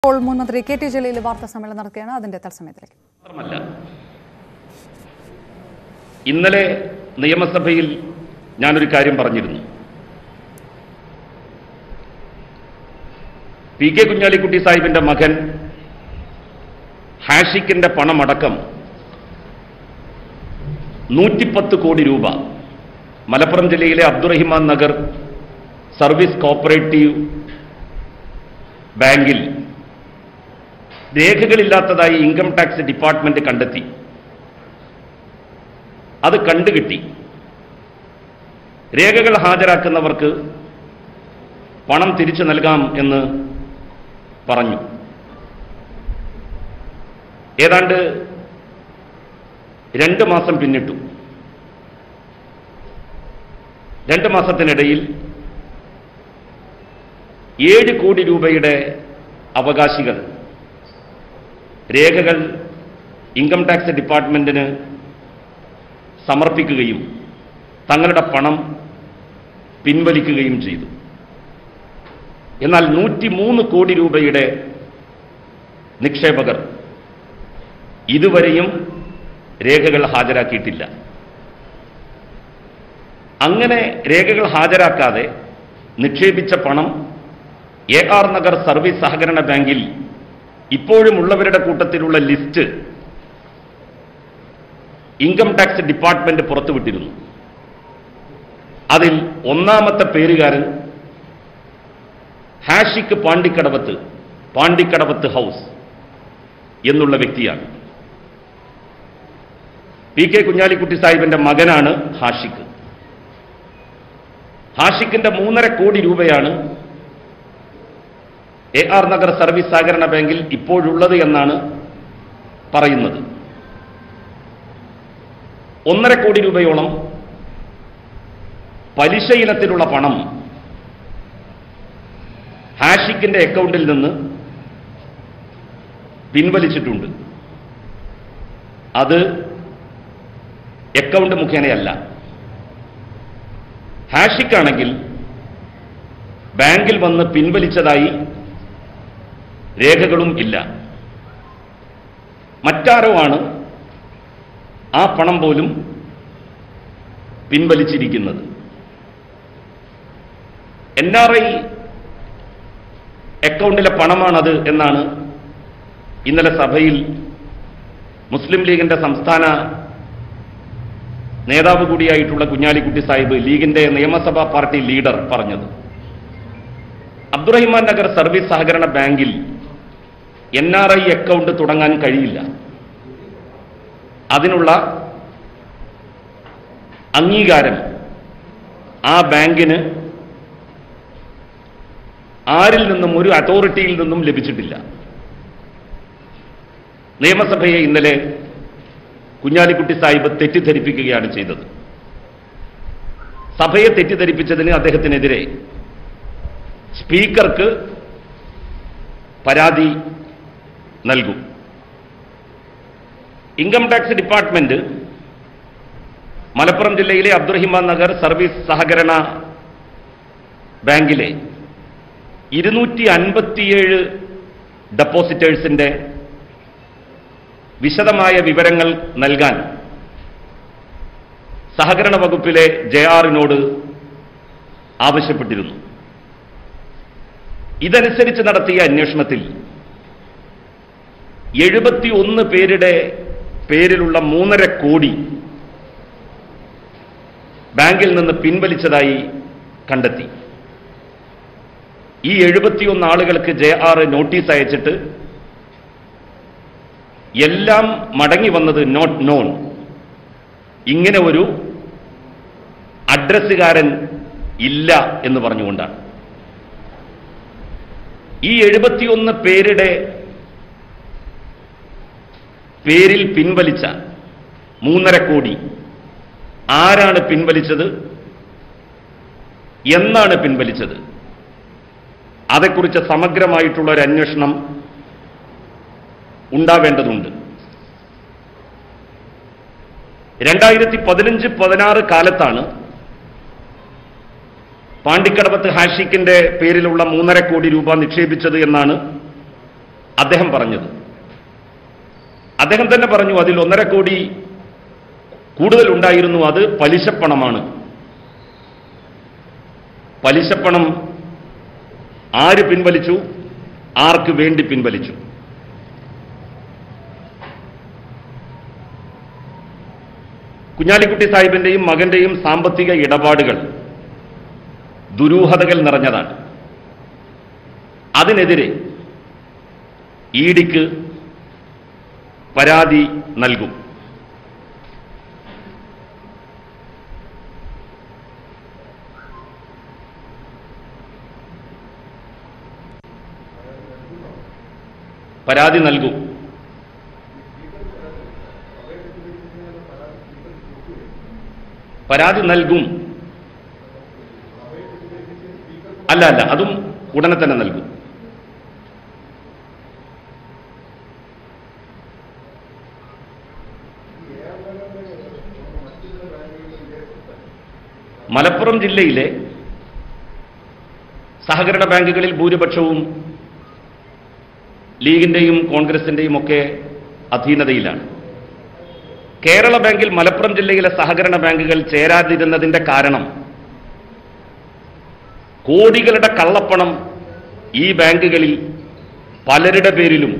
ഇപ്പോൾ മുൻ മന്ത്രി കെ ടി ജലീൽ വാർത്താ സമ്മേളനം നടത്തുകയാണ് അതിന്റെ തത്സമയത്തിലേക്ക് മാത്രമല്ല ഇന്നലെ നിയമസഭയിൽ ഞാനൊരു കാര്യം പറഞ്ഞിരുന്നു പി കെ കുഞ്ഞാലിക്കുട്ടി സാഹിബിന്റെ മകൻ ഹാഷിക്കിന്റെ പണമടക്കം നൂറ്റിപ്പത്ത് കോടി രൂപ മലപ്പുറം ജില്ലയിലെ അബ്ദുറഹിമാൻ നഗർ സർവീസ് കോപ്പറേറ്റീവ് ബാങ്കിൽ രേഖകളില്ലാത്തതായി ഇൻകം ടാക്സ് ഡിപ്പാർട്ട്മെന്റ് കണ്ടെത്തി അത് കണ്ടുകിട്ടി രേഖകൾ ഹാജരാക്കുന്നവർക്ക് പണം തിരിച്ചു നൽകാം എന്ന് പറഞ്ഞു ഏതാണ്ട് രണ്ട് മാസം പിന്നിട്ടു രണ്ട് മാസത്തിനിടയിൽ ഏഴ് കോടി രൂപയുടെ അവകാശികൾ രേഖകൾ ഇൻകം ടാക്സ് ഡിപ്പാർട്ട്മെന്റിന് സമർപ്പിക്കുകയും തങ്ങളുടെ പണം പിൻവലിക്കുകയും ചെയ്തു എന്നാൽ നൂറ്റിമൂന്ന് കോടി രൂപയുടെ നിക്ഷേപകർ ഇതുവരെയും രേഖകൾ ഹാജരാക്കിയിട്ടില്ല അങ്ങനെ രേഖകൾ ഹാജരാക്കാതെ നിക്ഷേപിച്ച പണം എ ആർ നഗർ സർവീസ് സഹകരണ ബാങ്കിൽ ഇപ്പോഴും ഉള്ളവരുടെ കൂട്ടത്തിലുള്ള ലിസ്റ്റ് ഇൻകം ടാക്സ് ഡിപ്പാർട്ട്മെന്റ് പുറത്തുവിട്ടിരുന്നു അതിൽ ഒന്നാമത്തെ പേരുകാരൻ ഹാഷിക്ക് പാണ്ടിക്കടവത്ത് പാണ്ടിക്കടവത്ത് ഹൗസ് എന്നുള്ള വ്യക്തിയാണ് പി കെ കുഞ്ഞാലിക്കുട്ടി സാഹിബിന്റെ മകനാണ് ഹാഷിക്ക് ഹാഷിക്കിന്റെ മൂന്നര കോടി രൂപയാണ് എ ആർ നഗർ സർവീസ് സഹകരണ ബാങ്കിൽ ഇപ്പോഴുള്ളത് എന്നാണ് പറയുന്നത് ഒന്നര കോടി രൂപയോളം പലിശ ഇനത്തിലുള്ള പണം ഹാഷിക്കിന്റെ അക്കൗണ്ടിൽ നിന്ന് പിൻവലിച്ചിട്ടുണ്ട് അത് അക്കൗണ്ട് മുഖേനയല്ല ഹാഷിക്കാണെങ്കിൽ ബാങ്കിൽ വന്ന് പിൻവലിച്ചതായി രേഖകളും ഇല്ല മറ്റാരോ ആണ് ആ പണം പോലും പിൻവലിച്ചിരിക്കുന്നത് എൻ ആർ ഐ അക്കൗണ്ടിലെ പണമാണത് എന്നാണ് ഇന്നലെ സഭയിൽ മുസ്ലിം ലീഗിന്റെ സംസ്ഥാന നേതാവ് കൂടിയായിട്ടുള്ള കുഞ്ഞാലിക്കുട്ടി സാഹിബ് ലീഗിന്റെ നിയമസഭാ പാർട്ടി ലീഡർ പറഞ്ഞത് അബ്ദുറഹിമാൻ നഗർ സർവീസ് സഹകരണ ബാങ്കിൽ എൻ ആർ ഐ അക്കൗണ്ട് തുടങ്ങാൻ കഴിയില്ല അതിനുള്ള അംഗീകാരം ആ ബാങ്കിന് ആരിൽ നിന്നും ഒരു അതോറിറ്റിയിൽ നിന്നും ലഭിച്ചിട്ടില്ല നിയമസഭയെ ഇന്നലെ കുഞ്ഞാലിക്കുട്ടി സാഹിബ് തെറ്റിദ്ധരിപ്പിക്കുകയാണ് ചെയ്തത് സഭയെ തെറ്റിദ്ധരിപ്പിച്ചതിന് അദ്ദേഹത്തിനെതിരെ സ്പീക്കർക്ക് പരാതി നൽകും ഇൻകം ടാക്സ് ഡിപ്പാർട്ട്മെന്റ് മലപ്പുറം ജില്ലയിലെ അബ്ദുറഹിമാൻ നഗർ സർവീസ് സഹകരണ ബാങ്കിലെ ഇരുന്നൂറ്റി അൻപത്തിയേഴ് ഡെപ്പോസിറ്റേഴ്സിന്റെ വിശദമായ വിവരങ്ങൾ നൽകാൻ സഹകരണ വകുപ്പിലെ ജെ ആറിനോട് ആവശ്യപ്പെട്ടിരുന്നു ഇതനുസരിച്ച് നടത്തിയ അന്വേഷണത്തിൽ എഴുപത്തിയൊന്ന് പേരുടെ പേരിലുള്ള മൂന്നര കോടി ബാങ്കിൽ നിന്ന് പിൻവലിച്ചതായി കണ്ടെത്തി ഈ എഴുപത്തിയൊന്ന് ആളുകൾക്ക് ജെ ആർ നോട്ടീസ് അയച്ചിട്ട് എല്ലാം മടങ്ങി വന്നത് നോട്ട് നോൺ ഇങ്ങനെ ഒരു അഡ്രസ്സുകാരൻ ഇല്ല എന്ന് പറഞ്ഞുകൊണ്ടാണ് ഈ എഴുപത്തിയൊന്ന് പേരുടെ പേരിൽ പിൻവലിച്ച മൂന്നര കോടി ആരാണ് പിൻവലിച്ചത് എന്നാണ് പിൻവലിച്ചത് അതേക്കുറിച്ച് സമഗ്രമായിട്ടുള്ള ഒരു അന്വേഷണം ഉണ്ടാവേണ്ടതുണ്ട് രണ്ടായിരത്തി പതിനഞ്ച് പതിനാറ് കാലത്താണ് പാണ്ടിക്കടവത്ത് ഹാഷിക്കിന്റെ പേരിലുള്ള മൂന്നര കോടി രൂപ നിക്ഷേപിച്ചത് എന്നാണ് അദ്ദേഹം പറഞ്ഞത് അദ്ദേഹം തന്നെ പറഞ്ഞു അതിൽ ഒന്നര കോടി കൂടുതൽ ഉണ്ടായിരുന്നു അത് പലിശപ്പണമാണ് പലിശപ്പണം ആര് പിൻവലിച്ചു ആർക്ക് വേണ്ടി പിൻവലിച്ചു കുഞ്ഞാലിക്കുട്ടി സാഹിബിന്റെയും മകന്റെയും സാമ്പത്തിക ഇടപാടുകൾ ദുരൂഹതകൾ നിറഞ്ഞതാണ് അതിനെതിരെ ഇ ഡിക്ക് പരാതി നൽകും പരാതി നൽകും പരാതി നൽകും അല്ല അല്ല അതും ഉടനെ തന്നെ നൽകും മലപ്പുറം ജില്ലയിലെ സഹകരണ ബാങ്കുകളിൽ ഭൂരിപക്ഷവും ലീഗിന്റെയും കോൺഗ്രസിന്റെയും ഒക്കെ അധീനതയിലാണ് കേരള ബാങ്കിൽ മലപ്പുറം ജില്ലയിലെ സഹകരണ ബാങ്കുകൾ ചേരാതിരുന്നതിന്റെ കാരണം കോടികളുടെ കള്ളപ്പണം ഈ ബാങ്കുകളിൽ പലരുടെ പേരിലും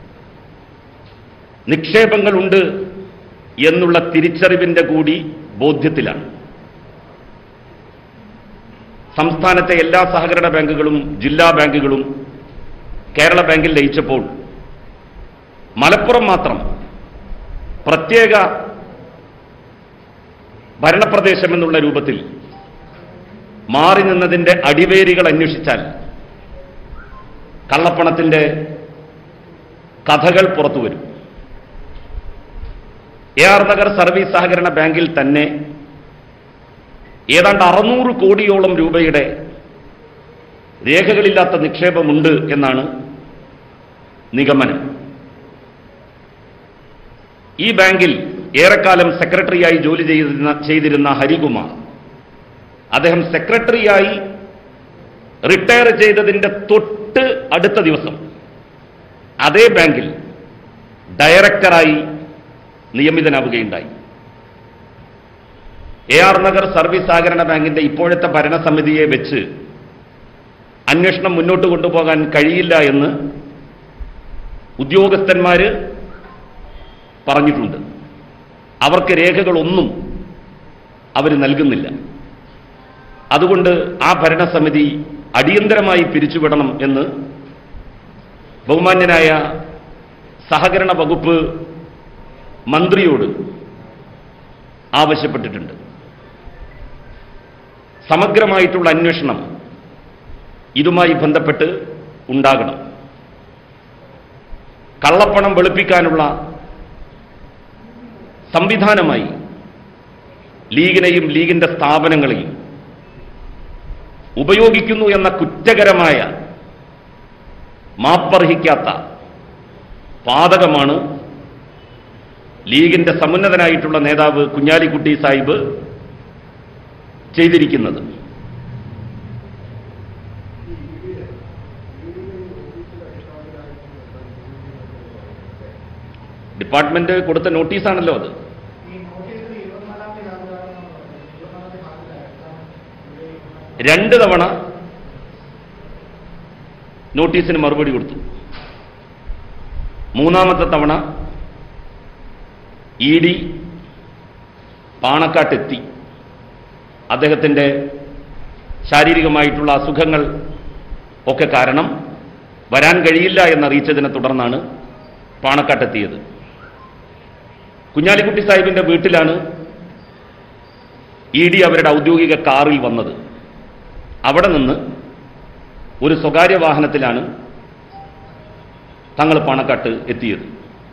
നിക്ഷേപങ്ങളുണ്ട് എന്നുള്ള തിരിച്ചറിവിന്റെ കൂടി ബോധ്യത്തിലാണ് സംസ്ഥാനത്തെ എല്ലാ സഹകരണ ബാങ്കുകളും ജില്ലാ ബാങ്കുകളും കേരള ബാങ്കിൽ ലയിച്ചപ്പോൾ മലപ്പുറം മാത്രം പ്രത്യേക ഭരണപ്രദേശം എന്നുള്ള രൂപത്തിൽ മാറി നിന്നതിന്റെ അടിവേരുകൾ അന്വേഷിച്ചാൽ കള്ളപ്പണത്തിന്റെ കഥകൾ പുറത്തുവരും എ ആർ നഗർ സർവീസ് സഹകരണ ബാങ്കിൽ തന്നെ ഏതാണ്ട് അറുന്നൂറ് കോടിയോളം രൂപയുടെ രേഖകളില്ലാത്ത നിക്ഷേപമുണ്ട് എന്നാണ് നിഗമനം ഈ ബാങ്കിൽ ഏറെക്കാലം സെക്രട്ടറിയായി ജോലി ചെയ്തിരുന്ന ചെയ്തിരുന്ന ഹരികുമാർ അദ്ദേഹം സെക്രട്ടറിയായി റിട്ടയർ ചെയ്തതിന്റെ തൊട്ട് അടുത്ത ദിവസം അതേ ബാങ്കിൽ ഡയറക്ടറായി നിയമിതനാവുകയുണ്ടായി എ ആർ നഗർ സർവീസ് സഹകരണ ബാങ്കിന്റെ ഇപ്പോഴത്തെ ഭരണസമിതിയെ വെച്ച് അന്വേഷണം മുന്നോട്ട് കൊണ്ടുപോകാൻ കഴിയില്ല എന്ന് ഉദ്യോഗസ്ഥന്മാര് പറഞ്ഞിട്ടുണ്ട് അവർക്ക് രേഖകളൊന്നും അവർ നൽകുന്നില്ല അതുകൊണ്ട് ആ ഭരണസമിതി അടിയന്തരമായി പിരിച്ചുവിടണം എന്ന് ബഹുമാന്യനായ സഹകരണ വകുപ്പ് മന്ത്രിയോട് ആവശ്യപ്പെട്ടിട്ടുണ്ട് സമഗ്രമായിട്ടുള്ള അന്വേഷണം ഇതുമായി ബന്ധപ്പെട്ട് ഉണ്ടാകണം കള്ളപ്പണം വെളുപ്പിക്കാനുള്ള സംവിധാനമായി ലീഗിനെയും ലീഗിന്റെ സ്ഥാപനങ്ങളെയും ഉപയോഗിക്കുന്നു എന്ന കുറ്റകരമായ മാപ്പർഹിക്കാത്ത പാതകമാണ് ലീഗിന്റെ സമുന്നതനായിട്ടുള്ള നേതാവ് കുഞ്ഞാലിക്കുട്ടി സാഹിബ് ചെയ്തിരിക്കുന്നത് ഡിപ്പാർട്ട്മെന്റ് കൊടുത്ത നോട്ടീസാണല്ലോ അത് രണ്ട് തവണ നോട്ടീസിന് മറുപടി കൊടുത്തു മൂന്നാമത്തെ തവണ ഇ ഡി പാണക്കാട്ടെത്തി അദ്ദേഹത്തിൻ്റെ ശാരീരികമായിട്ടുള്ള അസുഖങ്ങൾ ഒക്കെ കാരണം വരാൻ കഴിയില്ല എന്നറിയിച്ചതിനെ തുടർന്നാണ് പാണക്കാട്ടെത്തിയത് കുഞ്ഞാലിക്കുട്ടി സാഹിബിന്റെ വീട്ടിലാണ് ഇ ഡി അവരുടെ ഔദ്യോഗിക കാറിൽ വന്നത് അവിടെ നിന്ന് ഒരു സ്വകാര്യ വാഹനത്തിലാണ് തങ്ങൾ പാണക്കാട്ട് എത്തിയത്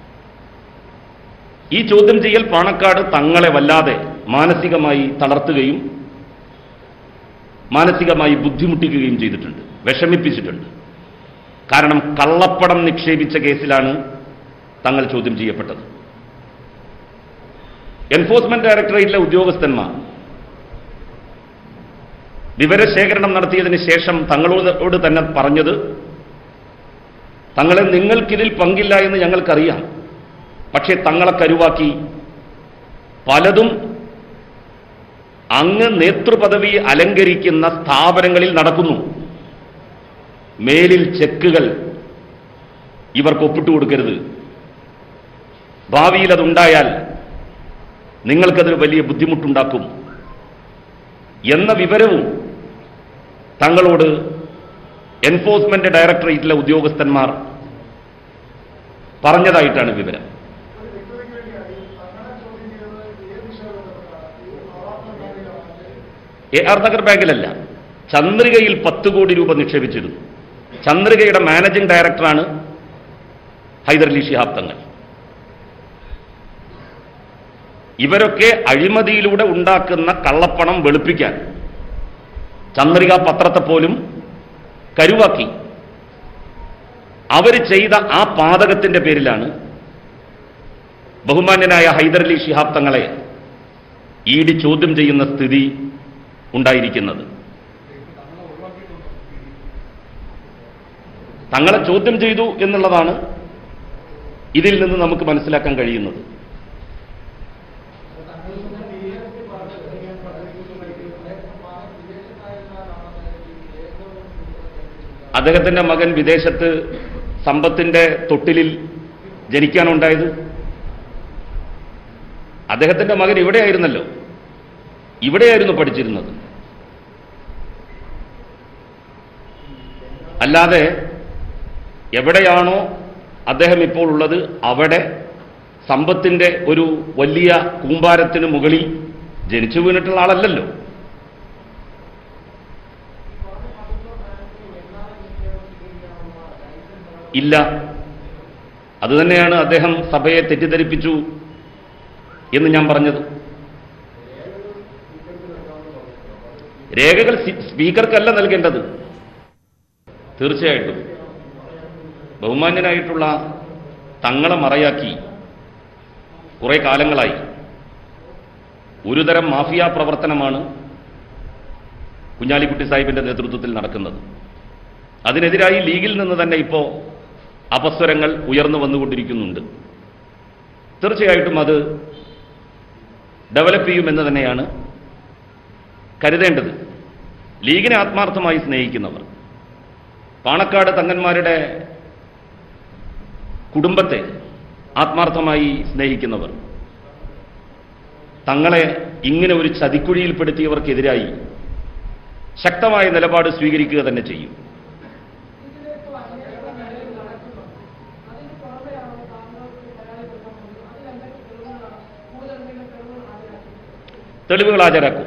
ഈ ചോദ്യം ചെയ്യൽ പാണക്കാട് തങ്ങളെ വല്ലാതെ മാനസികമായി തളർത്തുകയും മാനസികമായി ബുദ്ധിമുട്ടിക്കുകയും ചെയ്തിട്ടുണ്ട് വിഷമിപ്പിച്ചിട്ടുണ്ട് കാരണം കള്ളപ്പണം നിക്ഷേപിച്ച കേസിലാണ് തങ്ങൾ ചോദ്യം ചെയ്യപ്പെട്ടത് എൻഫോഴ്സ്മെന്റ് ഡയറക്ടറേറ്റിലെ ഉദ്യോഗസ്ഥന്മാർ വിവരശേഖരണം നടത്തിയതിന് ശേഷം തങ്ങളോട് തന്നെ പറഞ്ഞത് തങ്ങളെ നിങ്ങൾക്കിതിൽ പങ്കില്ല എന്ന് ഞങ്ങൾക്കറിയാം പക്ഷേ തങ്ങളെ കരുവാക്കി പലതും അങ്ങ് നേതൃപദവി അലങ്കരിക്കുന്ന സ്ഥാപനങ്ങളിൽ നടക്കുന്നു മേലിൽ ചെക്കുകൾ ഇവർക്ക് ഒപ്പിട്ടു കൊടുക്കരുത് ഭാവിയിൽ അതുണ്ടായാൽ നിങ്ങൾക്കതിന് വലിയ ബുദ്ധിമുട്ടുണ്ടാക്കും എന്ന വിവരവും തങ്ങളോട് എൻഫോഴ്സ്മെന്റ് ഡയറക്ടറേറ്റിലെ ഉദ്യോഗസ്ഥന്മാർ പറഞ്ഞതായിട്ടാണ് വിവരം എ ആർ നഗർ ബാങ്കിലല്ല ചന്ദ്രികയിൽ പത്ത് കോടി രൂപ നിക്ഷേപിച്ചിരുന്നു ചന്ദ്രികയുടെ മാനേജിംഗ് ഡയറക്ടറാണ് ഹൈദരലി ശിഹാബ് തങ്ങൾ ഇവരൊക്കെ അഴിമതിയിലൂടെ ഉണ്ടാക്കുന്ന കള്ളപ്പണം വെളുപ്പിക്കാൻ ചന്ദ്രിക പത്രത്തെ പോലും കരുവാക്കി അവർ ചെയ്ത ആ പാതകത്തിന്റെ പേരിലാണ് ബഹുമാന്യനായ ഹൈദരലി ശിഹാബ് തങ്ങളെ ഈടി ചോദ്യം ചെയ്യുന്ന സ്ഥിതി ഉണ്ടായിരിക്കുന്നത് തങ്ങളെ ചോദ്യം ചെയ്തു എന്നുള്ളതാണ് ഇതിൽ നിന്ന് നമുക്ക് മനസ്സിലാക്കാൻ കഴിയുന്നത് അദ്ദേഹത്തിന്റെ മകൻ വിദേശത്ത് സമ്പത്തിന്റെ തൊട്ടിലിൽ ജനിക്കാനുണ്ടായത് അദ്ദേഹത്തിന്റെ മകൻ ഇവിടെയായിരുന്നല്ലോ ഇവിടെയായിരുന്നു പഠിച്ചിരുന്നത് അല്ലാതെ എവിടെയാണോ അദ്ദേഹം ഇപ്പോൾ ഉള്ളത് അവിടെ സമ്പത്തിന്റെ ഒരു വലിയ കൂമ്പാരത്തിന് മുകളിൽ ജനിച്ചു വീണിട്ടുള്ള ആളല്ലല്ലോ ഇല്ല അതുതന്നെയാണ് അദ്ദേഹം സഭയെ തെറ്റിദ്ധരിപ്പിച്ചു എന്ന് ഞാൻ പറഞ്ഞത് രേഖകൾ സി- സ്പീക്കർക്കല്ല നൽകേണ്ടത് തീർച്ചയായിട്ടും ബഹുമാന്യനായിട്ടുള്ള തങ്ങളെ മറയാക്കി കുറെ കാലങ്ങളായി ഒരുതരം മാഫിയ പ്രവർത്തനമാണ് കുഞ്ഞാലിക്കുട്ടി സാഹിബിന്റെ നേതൃത്വത്തിൽ നടക്കുന്നത് അതിനെതിരായി ലീഗിൽ നിന്ന് തന്നെ ഇപ്പോൾ അപസ്വരങ്ങൾ ഉയർന്നു വന്നുകൊണ്ടിരിക്കുന്നുണ്ട് തീർച്ചയായിട്ടും അത് ഡെവലപ്പ് ചെയ്യുമെന്ന് തന്നെയാണ് കരുതേണ്ടത് ലീഗിനെ ആത്മാർത്ഥമായി സ്നേഹിക്കുന്നവർ പാണക്കാട് തങ്ങന്മാരുടെ കുടുംബത്തെ ആത്മാർത്ഥമായി സ്നേഹിക്കുന്നവർ തങ്ങളെ ഇങ്ങനെ ഒരു ചതിക്കുഴിയിൽപ്പെടുത്തിയവർക്കെതിരായി ശക്തമായ നിലപാട് സ്വീകരിക്കുക തന്നെ ചെയ്യും തെളിവുകൾ ഹാജരാക്കും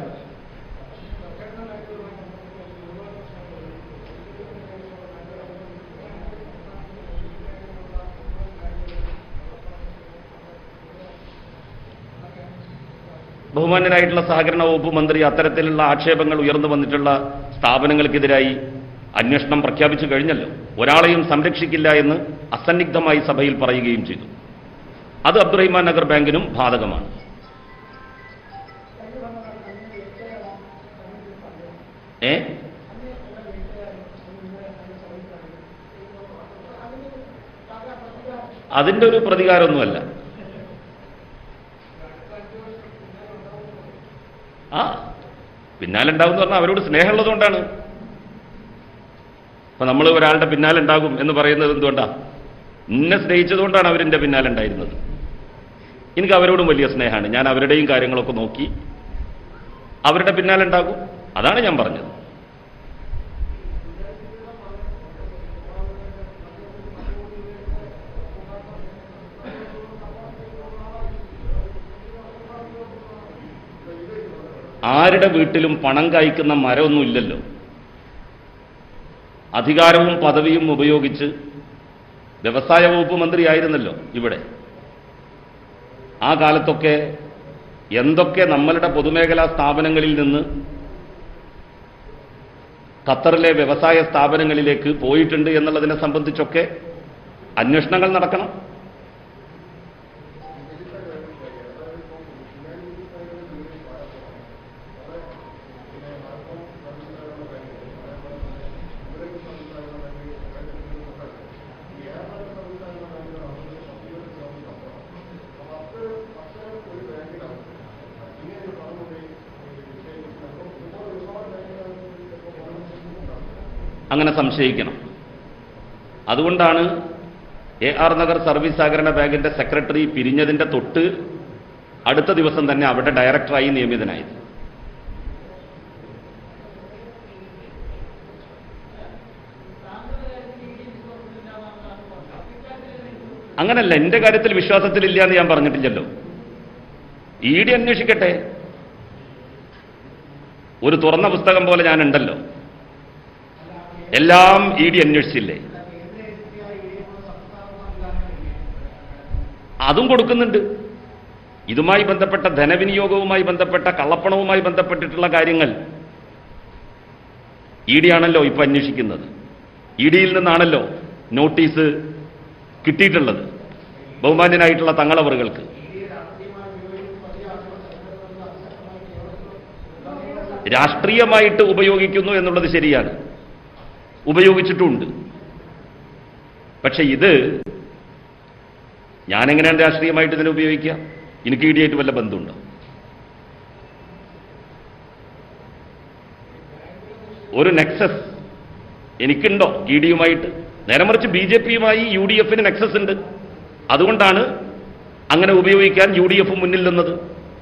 ബഹുമാന്യനായിട്ടുള്ള സഹകരണ വകുപ്പ് മന്ത്രി അത്തരത്തിലുള്ള ആക്ഷേപങ്ങൾ ഉയർന്നു വന്നിട്ടുള്ള സ്ഥാപനങ്ങൾക്കെതിരായി അന്വേഷണം പ്രഖ്യാപിച്ചു കഴിഞ്ഞല്ലോ ഒരാളെയും സംരക്ഷിക്കില്ല എന്ന് അസന്നിഗ്ധമായി സഭയിൽ പറയുകയും ചെയ്തു അത് അബ്ദുറഹിമാൻ നഗർ ബാങ്കിനും ബാധകമാണ് ഏ അതിന്റെ ഒരു പ്രതികാരമൊന്നുമല്ല ആ പിന്നാലെ ഉണ്ടാവും എന്ന് പറഞ്ഞാൽ അവരോട് സ്നേഹമുള്ളതുകൊണ്ടാണ് അപ്പൊ നമ്മൾ ഒരാളുടെ പിന്നാലെ ഉണ്ടാകും എന്ന് പറയുന്നത് എന്തുകൊണ്ടാ എന്നെ സ്നേഹിച്ചതുകൊണ്ടാണ് അവരെന്റെ പിന്നാലെ ഉണ്ടായിരുന്നത് എനിക്ക് അവരോടും വലിയ സ്നേഹമാണ് ഞാൻ അവരുടെയും കാര്യങ്ങളൊക്കെ നോക്കി അവരുടെ പിന്നാലെ ഉണ്ടാകും അതാണ് ഞാൻ പറഞ്ഞത് ആരുടെ വീട്ടിലും പണം കായ്ക്കുന്ന മരമൊന്നും ഇല്ലല്ലോ അധികാരവും പദവിയും ഉപയോഗിച്ച് വ്യവസായ വകുപ്പ് മന്ത്രിയായിരുന്നല്ലോ ഇവിടെ ആ കാലത്തൊക്കെ എന്തൊക്കെ നമ്മളുടെ പൊതുമേഖലാ സ്ഥാപനങ്ങളിൽ നിന്ന് ഖത്തറിലെ വ്യവസായ സ്ഥാപനങ്ങളിലേക്ക് പോയിട്ടുണ്ട് എന്നുള്ളതിനെ സംബന്ധിച്ചൊക്കെ അന്വേഷണങ്ങൾ നടക്കണം അങ്ങനെ സംശയിക്കണം അതുകൊണ്ടാണ് എ ആർ നഗർ സർവീസ് സഹകരണ ബാങ്കിന്റെ സെക്രട്ടറി പിരിഞ്ഞതിന്റെ തൊട്ട് അടുത്ത ദിവസം തന്നെ അവിടെ ഡയറക്ടറായി നിയമിതനായത് അങ്ങനല്ല എന്റെ കാര്യത്തിൽ വിശ്വാസത്തിലില്ല എന്ന് ഞാൻ പറഞ്ഞിട്ടില്ലല്ലോ ഇ ഡി അന്വേഷിക്കട്ടെ ഒരു തുറന്ന പുസ്തകം പോലെ ഞാൻ ഉണ്ടല്ലോ എല്ലാം ഇ ഡി അന്വേഷിച്ചില്ലേ അതും കൊടുക്കുന്നുണ്ട് ഇതുമായി ബന്ധപ്പെട്ട ധനവിനിയോഗവുമായി ബന്ധപ്പെട്ട കള്ളപ്പണവുമായി ബന്ധപ്പെട്ടിട്ടുള്ള കാര്യങ്ങൾ ഇ ഡി ആണല്ലോ ഇപ്പൊ അന്വേഷിക്കുന്നത് ഇ ഡിയിൽ നിന്നാണല്ലോ നോട്ടീസ് കിട്ടിയിട്ടുള്ളത് ബഹുമാന്യനായിട്ടുള്ള തങ്ങളവറുകൾക്ക് രാഷ്ട്രീയമായിട്ട് ഉപയോഗിക്കുന്നു എന്നുള്ളത് ശരിയാണ് ഉപയോഗിച്ചിട്ടുമുണ്ട് പക്ഷെ ഇത് ഞാനെങ്ങനെയാണ് രാഷ്ട്രീയമായിട്ട് ഇതിനെ ഉപയോഗിക്കുക എനിക്ക് ഇ ഡിയായിട്ട് വല്ല ബന്ധമുണ്ടോ ഒരു നെക്സസ് എനിക്കുണ്ടോ ഇ ഡിയുമായിട്ട് നേരെ മറിച്ച് ബി ജെ പിയുമായി യു ഡി എഫിന് നെക്സസ് ഉണ്ട് അതുകൊണ്ടാണ് അങ്ങനെ ഉപയോഗിക്കാൻ യു ഡി എഫ് മുന്നിൽ നിന്നത്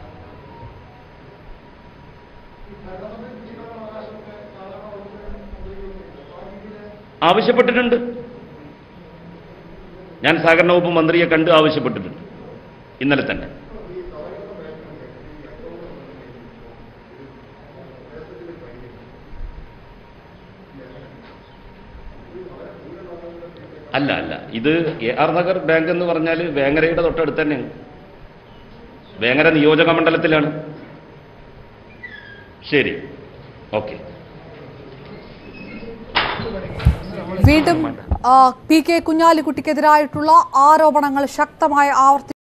ആവശ്യപ്പെട്ടിട്ടുണ്ട് ഞാൻ സഹകരണ വകുപ്പ് മന്ത്രിയെ കണ്ട് ആവശ്യപ്പെട്ടിട്ടുണ്ട് ഇന്നലെ തന്നെ അല്ല അല്ല ഇത് എ ആർ നഗർ ബാങ്ക് എന്ന് പറഞ്ഞാൽ വേങ്ങരയുടെ തൊട്ടടുത്ത് തന്നെയാണ് വേങ്ങര നിയോജക മണ്ഡലത്തിലാണ് ശരി ഓക്കെ വീണ്ടും ആ, പി കെ കുഞ്ഞാലിക്കുട്ടിക്കെതിരായിട്ടുള്ള ആരോപണങ്ങൾ ശക്തമായി ആവർത്തി